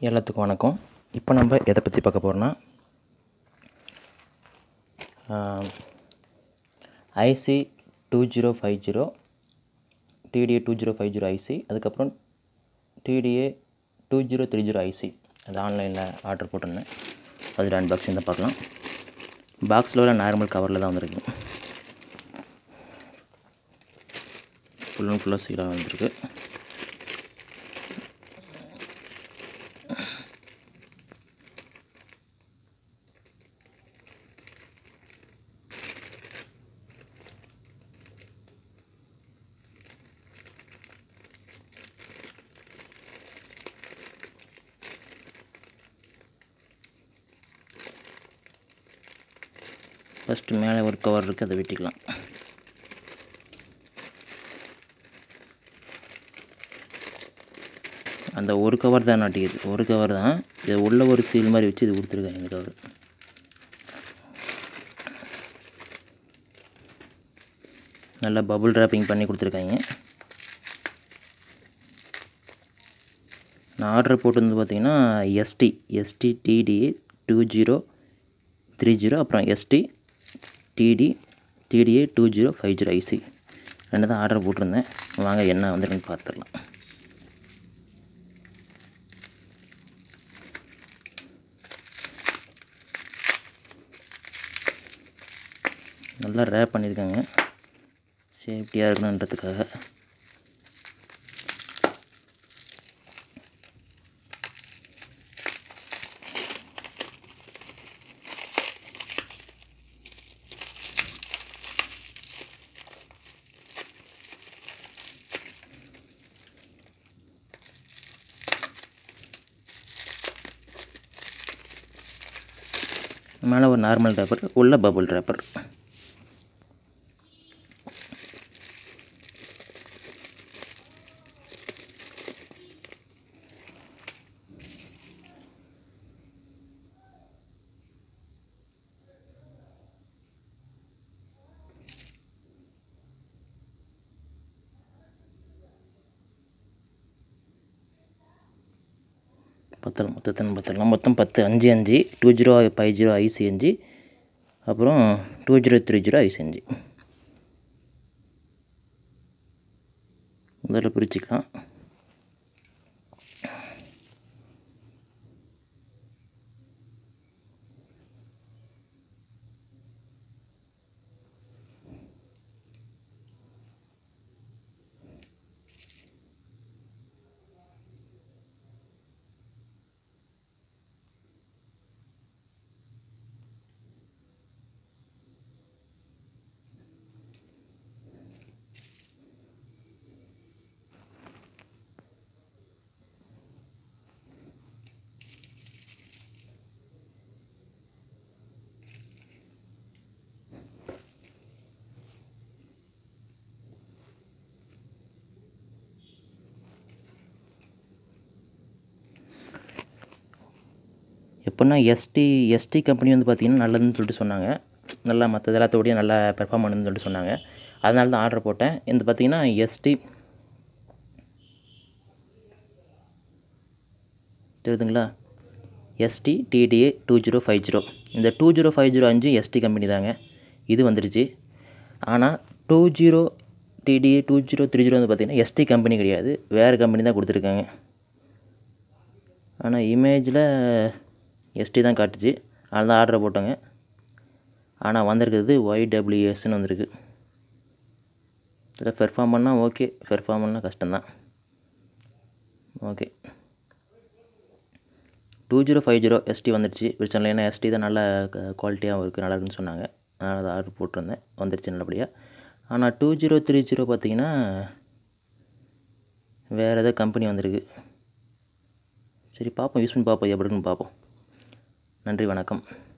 எல்லாத்துக்கும் வணக்கம் இப்போ நம்ம எதை பற்றி பார்க்க போகிறோன்னா IC two zero five zero TDA two zero five zero IC அதுக்கப்புறம் TDA two zero three zero IC அது ஆன்லைனில் ஆர்டர் போட்டிருந்தேன் அதில் அன்பாக்சிங் தான் பார்க்கலாம் பாக்ஸில் உள்ள நார்மல் கவரில் தான் வந்திருக்கு ஃபுல் அண்ட் ஃபுல்லாக சீலாக வந்திருக்கு ஃபஸ்ட்டு மேலே ஒரு கவர் இருக்குது அதை வெட்டிக்கலாம் அந்த ஒரு கவர் தான் நாட்டிக்குது ஒரு கவர் தான் இது உள்ள ஒரு சீல் மாதிரி வச்சு இது கொடுத்துருக்காங்க இந்த கவர் நல்லா பபுள் ட்ராப்பிங் பண்ணி கொடுத்துருக்காங்க நான் ஆர்டர் போட்டிருந்து பார்த்தீங்கன்னா ST ST TDA two zero three zero அப்புறம் ST TD TDA two zero five zero IC ரெண்டு தான் ஆர்டர் போட்டிருந்தேன் வாங்க என்ன வந்துருக்குன்னு பார்த்துடலாம் நல்லா ரேப் பண்ணியிருக்காங்க சேஃப்டியாக இருக்கணுன்றதுக்காக மேலே ஒரு நார்மல் ரேப்பர் உள்ள பபுள் ரேப்பர் பத்தலாம் மொத்தத்தில் பத்தலாம் மொத்தம் பத்து அஞ்சு அஞ்சு two zero five zero IC அஞ்சு அப்புறம் two zero three zero IC அஞ்சு முதல்ல பிரிச்சுக்கலாம் எப்படின்னா எஸ்டி எஸ்டி கம்பெனி வந்து பார்த்திங்கன்னா நல்லதுன்னு சொல்லிட்டு சொன்னாங்க நல்லா மற்றது எல்லாத்தோடையும் நல்லா பெர்ஃபார்ம் பண்ணுன்னு சொல்லிட்டு சொன்னாங்க அதனால தான் ஆர்டர் போட்டேன் இந்த பார்த்திங்கன்னா எஸ்டி தெரியுதுங்களா ST TDA two zero five zero இந்த டூ ஜீரோ ஃபைவ் ஜீரோ அஞ்சு எஸ்டி கம்பெனி தாங்க இது வந்துடுச்சு ஆனால் two zero TDA two zero three zero வந்து பார்த்திங்கன்னா எஸ்டி கம்பெனி கிடையாது வேறு கம்பெனி தான் கொடுத்துருக்காங்க ஆனால் இமேஜில் எஸ்டி தான் காட்டுச்சு அதனால தான் ஆர்டர் போட்டோங்க ஆனால் வந்திருக்கிறது ஒய்டபிள்யூஎஸ்ன்னு வந்திருக்கு இதில் பெர்ஃபார்ம் பண்ணால் ஓகே பெர்ஃபார்ம் பண்ணால் கஷ்டம்தான் okay two zero five zero ST வந்துடுச்சு பிரச்சனை ஏன்னா எஸ்டி தான் நல்ல குவாலிட்டியாகவும் இருக்குது நல்லா இருக்குன்னு சொன்னாங்க அதனால் அதை ஆர்டர் போட்டிருந்தேன் வந்துடுச்சு நல்லபடியாக ஆனால் டூ ஜீரோ த்ரீ ஜீரோ பார்த்தீங்கன்னா வேறு ஏதோ கம்பெனி வந்திருக்கு சரி பார்ப்போம் யூஸ் பண்ணி பார்ப்போம் எப்படி இருக்குன்னு பார்ப்போம் நன்றி வணக்கம்